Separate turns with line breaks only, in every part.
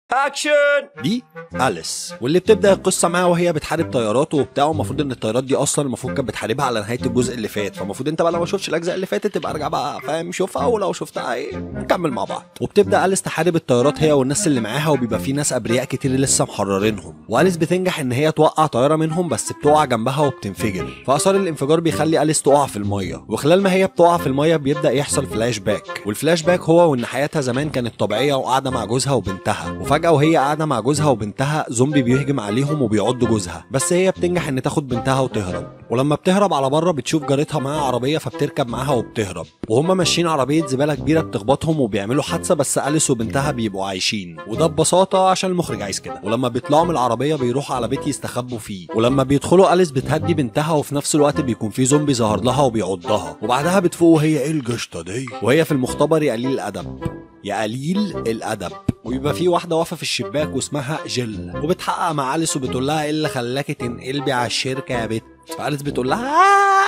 اكشن
دي أليس واللي بتبدا القصه معاها وهي بتحارب طيارات وبتاع والمفروض ان الطيارات دي اصلا المفروض كانت بتحاربها على نهايه الجزء اللي فات فالمفروض انت بقى لو ما شفتش الاجزاء اللي فاتت تبقى ارجع بقى فاهم شوفها ولو شفتها ايه نكمل مع بعض وبتبدا أليس تحارب الطيارات هي والناس اللي معاها وبيبقى في ناس ابرياء كتير لسه محررينهم وأليس بتنجح ان هي توقع طياره منهم بس بتقع جنبها وبتنفجر فاثار الانفجار بيخلي أليس تقع في الميه وخلال ما هي بتقع في الميه بيبدا يحصل فلاش باك والفلاش باك هو وان حياتها زمان كانت طبيعيه وقاعده مع جوزها وبنتها وفجاه وهي قاعده مع جوزها وبنتها زومبي بيهجم عليهم وبيعض جوزها بس هي بتنجح ان تاخد بنتها وتهرب ولما بتهرب على بره بتشوف جارتها معاها عربيه فبتركب معاها وبتهرب وهم ماشيين عربيه زباله كبيره بتخبطهم وبيعملوا حادثه بس اليس وبنتها بيبقوا عايشين وده ببساطه عشان المخرج عايز كده ولما بيطلعوا من العربيه بيروحوا على بيت يستخبوا فيه ولما بيدخلوا اليس بتهدي بنتها وفي نفس الوقت بيكون في زومبي ظهر لها وبيعضها وبعدها بتفوق وهي ايه القشطه دي وهي في المختبر يا قليل الادب يا قليل الادب ويبقى في واحده واقفه في الشباك واسمها جيل وبتحقق مع اليس وبتقول لها ايه اللي خلاكي تنقلبي على الشركه يا بت فاليس بتقول لها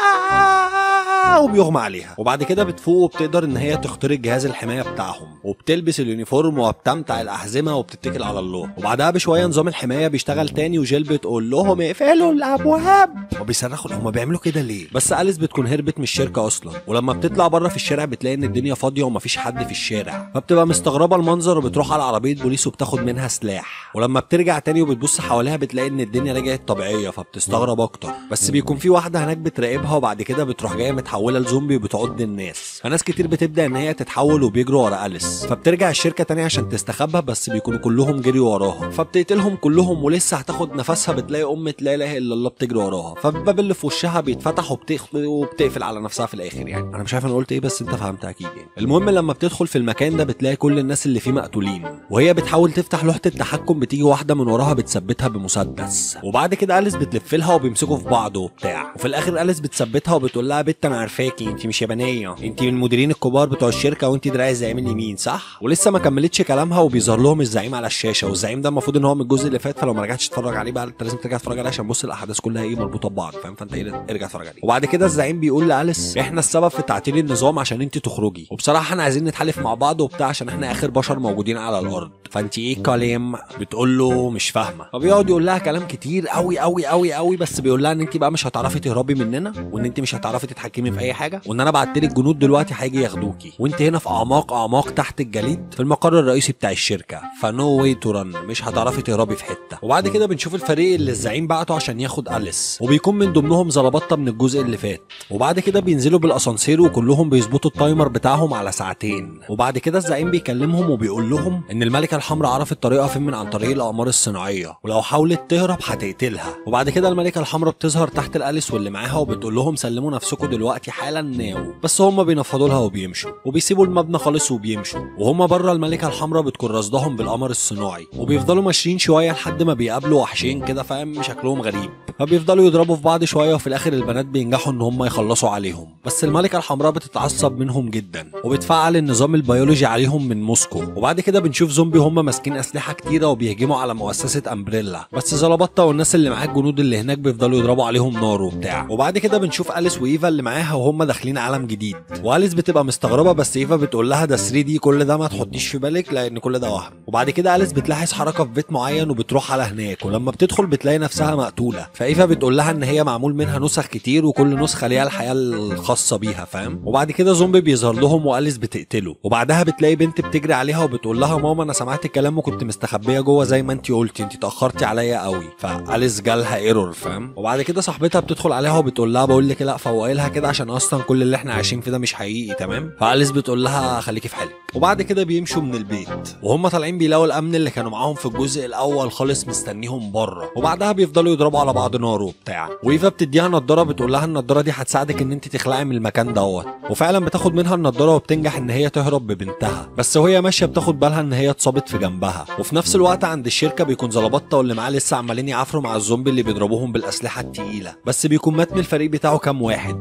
آه وبيغمى عليها وبعد كده بتفوق وبتقدر ان هي تخترق جهاز الحمايه بتاعهم وبتلبس اليونيفورم وبتمتع الاحزمه وبتتكل على الله وبعدها بشويه نظام الحمايه بيشتغل تاني وجيل بتقول لهم اقفلوا الابواب وبيصرخوا هم بيعملوا كده ليه بس اليس بتكون هربت من الشركه اصلا ولما بتطلع بره في الشارع بتلاقي ان الدنيا فاضيه ومفيش حد في الشارع فبتبقى مستغربه المنظر وبتروح على عربيه بوليس وبتاخد منها سلاح ولما بترجع تاني وبتبص حواليها بتلاقي ان الدنيا رجعت طبيعيه فبتستغرب اكتر بس بيكون في واحده هناك بتراقبها وبعد كده بتروح جايه متحوله لزومبي وبتعض الناس فناس كتير بتبدا ان هي تتحول وبيجروا ورا اليس فبترجع الشركه تاني عشان تستخبى بس بيكونوا كلهم جريوا وراها فبتقتلهم كلهم ولسه هتاخد نفسها بتلاقي ام لا اله الا الله بتجري وراها فالباب اللي في وشها بيتفتح وبتخ... وبتقفل على نفسها في الاخر يعني انا مش عارف انا قلت ايه بس انت فهمت اكيد يعني المهم لما بتدخل في المكان ده بتلاقي كل الناس اللي فيه مقتولين وهي بتحاول تفتح لوحه التحكم بتيجي واحده من وراها بتثبتها بمسدس وبعد كده اليس بتلف لها وبيمسكوا في بعض وبتاع وفي الاخر اليس بتثبتها وبتقول لها بت انا عارفاكي انت مش يابانيه انت من المديرين الكبار بتوع الشركه وانت دراعي الزعيم اليمين صح ولسه ما كملتش كلامها وبيظهر لهم الزعيم على الشاشه والزعيم ده المفروض ان هو من الجزء اللي فات فلو ما رجعتش تتفرج عليه بقى انت لازم ترجع تتفرج عليه عشان بص الاحداث كلها ايه مربوطه ببعض فاهم فانت ايه ارجع اتفرج عليه وبعد كده الزعيم بيقول لاليس احنا السبب في تعطيل النظام عشان انت تخرجي وبصراحه احنا عايزين نتحالف مع بعض وبتاع عشان احنا اخر بشر موجودين على الارض فانت ايه كلام بتقول له مش فاهمه فبيقعد يقول لها كلام كتير قوي قوي قوي قوي بس بيقول لها ان انت بقى مش هتعرفي تهربي مننا وان انت مش هتعرفي تتحكمي في اي حاجه وان انا بعت لك جنود دلوقتي هيجي ياخدوكي وانت هنا في اعماق اعماق تحت الجليد في المقر الرئيسي بتاع الشركه فنو واي تو رن مش هتعرفي تهربي في حته وبعد كده بنشوف الفريق اللي الزعيم بعته عشان ياخد اليس وبيكون من ضمنهم زلبطه من الجزء اللي فات وبعد كده بينزلوا بالاسانسير وكلهم بيظبطوا التايمر بتاعهم على ساعتين وبعد كده الزعيم بيكلمهم وبيقول لهم ان الملكه الحمراء عرفت طريقها فين من عن طريق الاقمار الصناعيه ولو حاولت تهرب هتقتلها وبعد كده الملكه الحمراء بتظهر تحت الاليس واللي معاها وبتقول لهم سلموا نفسكم دلوقتي حالا ناو بس هم بينفضوا لها وبيمشوا وبيسيبوا المبنى خالص وبيمشوا وهم بره الملكه الحمراء بتكون رصدهم بالقمر الصناعي وبيفضلوا ماشيين شويه لحد ما بيقابلوا وحشين كده فاهم شكلهم غريب فبيفضلوا يضربوا في بعض شويه وفي الاخر البنات بينجحوا ان هم يخلصوا عليهم بس الملكه الحمراء بتتعصب منهم جدا وبتفعل النظام البيولوجي عليهم من موسكو وبعد كده بنشوف زومبي هم ماسكين اسلحه كتيره وبيهجموا على مؤسسه امبريلا بس زلبطه والناس اللي معاه الجنود اللي هناك بيفضلوا يضربوا عليهم نار وبتاع وبعد كده بنشوف اليس وايفا اللي معاها وهم داخلين عالم جديد واليس بتبقى مستغربه بس ايفا بتقول لها ده 3 دي كل ده ما تحطيش في بالك لان كل ده وهم وبعد كده اليس بتلاحظ حركه في بيت معين وبتروح على هناك ولما بتدخل بتلاقي نفسها مقتوله فايفا بتقول لها ان هي معمول منها نسخ كتير وكل نسخه ليها الحياه الخاصه بيها فاهم وبعد كده زومبي بيظهر لهم واليس بتقتله وبعدها بتلاقي بنت بتجري عليها وبتقول لها ماما انا سمعت الكلام وكنت مستخبيه جوه زي ما انت قلتي انت اتاخرتي عليا قوي فاليس جالها ايرور فاهم وبعد كده صاحبتها بتدخل عليها وبتقول لها بقول لك لا فوقي لها كده عشان اصلا كل اللي احنا عايشين فيه ده مش حقيقي تمام فاليس بتقول لها خليكي في حالك وبعد كده بيمشوا من البيت وهم طالعين بيلاقوا الامن اللي كانوا معاهم في الجزء الاول خالص مستنيهم بره وبعدها بيفضلوا يضربوا على بعض نار وبتاع وايفا بتديها نضاره بتقول لها النضاره دي هتساعدك ان انت تخلعي من المكان دوت وفعلا بتاخد منها النضاره وبتنجح ان هي تهرب ببنتها بس وهي ماشيه بتاخد بالها ان هي اتصابت في جنبها وفي نفس الوقت عند الشركه بيكون زلبطه واللي معاه لسه عمالين يعافروا مع الزومبي اللي بيضربوهم بالاسلحه التقيله بس بيكون مات من الفريق بتاعه كام واحد وبعدها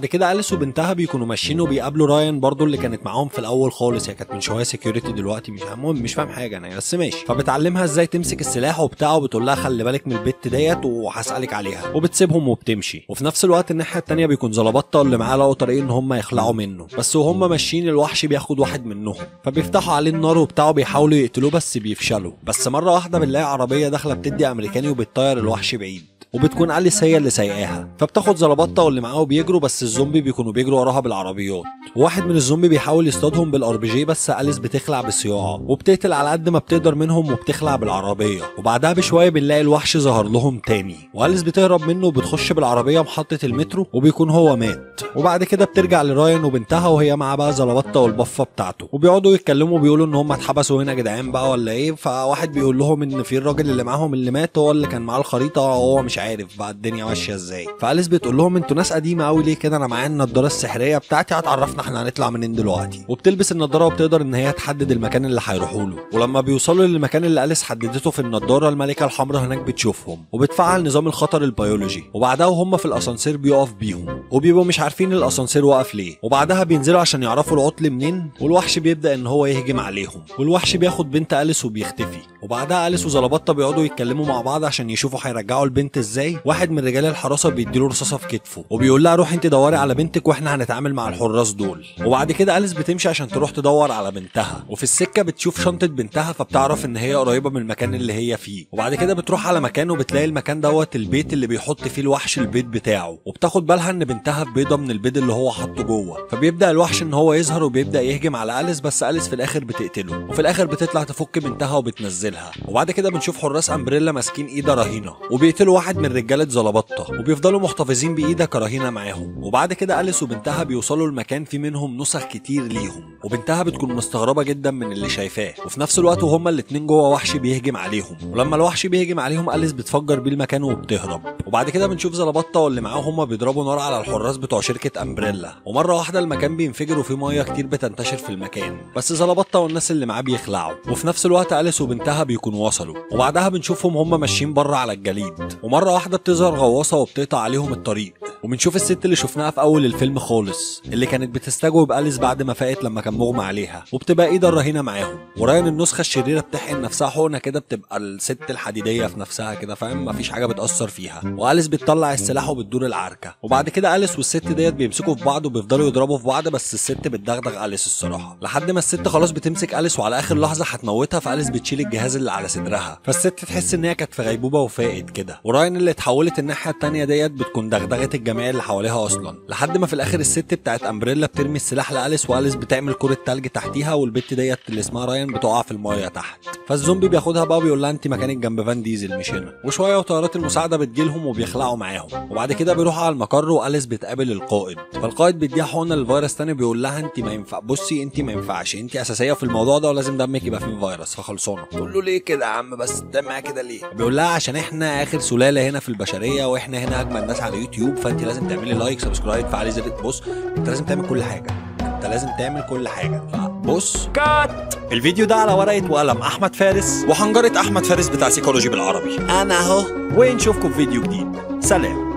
وبعد كده اليس وبنتها بيكونوا ماشيين وبيقابلوا رايان برضو اللي كانت معاهم في الاول خالص هي كانت من شويه سكيورتي دلوقتي مش المهم مش فاهم حاجه انا بس ماشي فبتعلمها ازاي تمسك السلاح وبتاع وبتقول لها خلي بالك من البت ديت وهسالك عليها وبتسيبهم وبتمشي وفي نفس الوقت الناحيه التانيه بيكون زلبطه اللي معاه لقوا طريق ان هم يخلعوا منه بس وهم ماشيين الوحش بياخد واحد منهم فبيفتحوا عليه النار وبتاعه بيحاولوا يقتلوه بس بيفشلوا بس مره واحده بنلاقي عربيه داخله بتدي امريكاني وبتطير الوحش بعيد وبتكون اليس هي اللي سايقاها فبتاخد زلبطه واللي معاه بيجروا بس الزومبي بيكونوا بيجروا وراها بالعربيات وواحد من الزومبي بيحاول يصطادهم بالار بي جي بس اليس بتخلع بصياعه وبتقتل على قد ما بتقدر منهم وبتخلع بالعربيه وبعدها بشويه بنلاقي الوحش ظهر لهم تاني واليس بتهرب منه وبتخش بالعربيه محطه المترو وبيكون هو مات وبعد كده بترجع لراين وبنتها وهي معاه بقى زلبطه والبفه بتاعته وبيقعدوا يتكلموا بيقولوا ان هم اتحبسوا هنا يا جدعان بقى ولا ايه فواحد بيقول لهم ان في الراجل اللي معاهم اللي مات هو اللي كان معاه الخريطه وهو مش عارف بقى الدنيا ماشيه ازاي فاليس بتقول لهم انتوا ناس قديمه قوي ليه كده انا معايا النضاره السحريه بتاعتي هتعرفنا احنا هنطلع منين دلوقتي وبتلبس النضاره وبتقدر ان هي تحدد المكان اللي هيروحوا له ولما بيوصلوا للمكان اللي اليس حددته في النضاره الملكه الحمراء هناك بتشوفهم وبتفعل نظام الخطر البيولوجي وبعدها وهم في الاسانسير بيقف بيهم وبيبقوا مش عارفين الاسانسير واقف ليه وبعدها بينزلوا عشان يعرفوا العطل منين والوحش بيبدا ان هو يهجم عليهم والوحش بياخد بنت اليس وبيختفي وبعدها اليس وزلبطه بيقعدوا يتكلموا مع بعض عشان يشوفوا هيرجعوا البنت ازاي واحد من رجال الحراسه بيديله رصاصه في كتفه وبيقول لها روحي انت دوري على بنتك واحنا هنتعامل مع الحراس دول وبعد كده اليس بتمشي عشان تروح تدور على بنتها وفي السكه بتشوف شنطه بنتها فبتعرف ان هي قريبه من المكان اللي هي فيه وبعد كده بتروح على مكان وبتلاقي المكان دوت البيت اللي بيحط فيه الوحش البيت بتاعه وبتاخد بالها ان بنتها في بيضه من البيض اللي هو حاطه جوه فبيبدا الوحش ان هو يظهر وبيبدا يهجم على اليس بس اليس في الاخر بتقتله وفي الاخر بتطلع تفك بنتها وبتنزلها وبعد كده بنشوف حراس امبريلا ماسكين ايده رهينه وبيقتلوا واحد من رجاله زلبطه وبيفضلوا محتفظين بايده كرهينه معاهم وبعد كده اليس وبنتها بيوصلوا لمكان فيه منهم نسخ كتير ليهم وبنتها بتكون مستغربه جدا من اللي شايفاه وفي نفس الوقت وهما الاتنين جوه وحش بيهجم عليهم ولما الوحش بيهجم عليهم اليس بتفجر بيه المكان وبتهرب وبعد كده بنشوف زلبطه واللي معاهم هما بيضربوا نار على الحراس بتوع شركه امبريلا ومره واحده المكان بينفجر وفيه ميه كتير بتنتشر في المكان بس زلبطه والناس اللي معاه بيخلعوا وفي نفس الوقت اليس وبنتها بيكونوا وصلوا وبعدها بنشوفهم هما ماشيين بره على الجليد ومره واحده بتظهر غواصه وبتقطع عليهم الطريق وبنشوف الست اللي شفناها في اول الفيلم خالص اللي كانت بتستجوب اليس بعد ما فاقت لما كان مغمى عليها وبتبقى ايده الرهينه معاهم وراين النسخه الشريره بتحقن نفسها حقنه كده بتبقى الست الحديديه في نفسها كده فاهم مفيش حاجه بتاثر فيها واليس بتطلع السلاح وبتدور العركه وبعد كده اليس والست ديت بيمسكوا في بعض وبيفضلوا يضربوا في بعض بس الست بتدغدغ اليس الصراحه لحد ما الست خلاص بتمسك اليس وعلى اخر لحظه هتموتها فاليس بتشيل الجهاز اللي على صدرها فالست تحس ان هي كانت في غيبوبه وفاقت كده وراين اللي اتحولت الناحيه التانيه ديت بتكون دغدغت الجميع اللي حواليها اصلا لحد ما في الاخر الست بتاعت امبريلا بترمي السلاح لاليس واليس بتعمل كره تلج تحتيها والبت ديت اللي اسمها راين بتقع في المايه تحت فالزومبي بياخدها بقى وبيقول لها انت مكانك جنب فان ديزل مش هنا وشويه وطيارات المساعده بتجيلهم وبيخلعوا معاهم وبعد كده بيروحوا على المقر واليس بتقابل القائد فالقائد بيديها حقنه للفيروس تاني بيقول لها انت ما ينفع بصي انت ما ينفعش انت اساسيه في الموضوع ده ولازم دمك يبقى فيه فيروس فخلصانه تقول له ليه كده يا عم بس انت معايا كده ليه بيقول لها عشان احنا اخر سلاله هنا في البشريه واحنا هنا اجمل ناس على يوتيوب فانت لازم تعملي لايك سبسكرايب فعلي زر بص انت لازم تعمل كل حاجه انت لازم تعمل كل حاجه فبص كات الفيديو ده على ورقه وقلم احمد فارس وحنجره احمد فارس بتاع سيكولوجي بالعربي انا اهو ونشوفكم في فيديو جديد سلام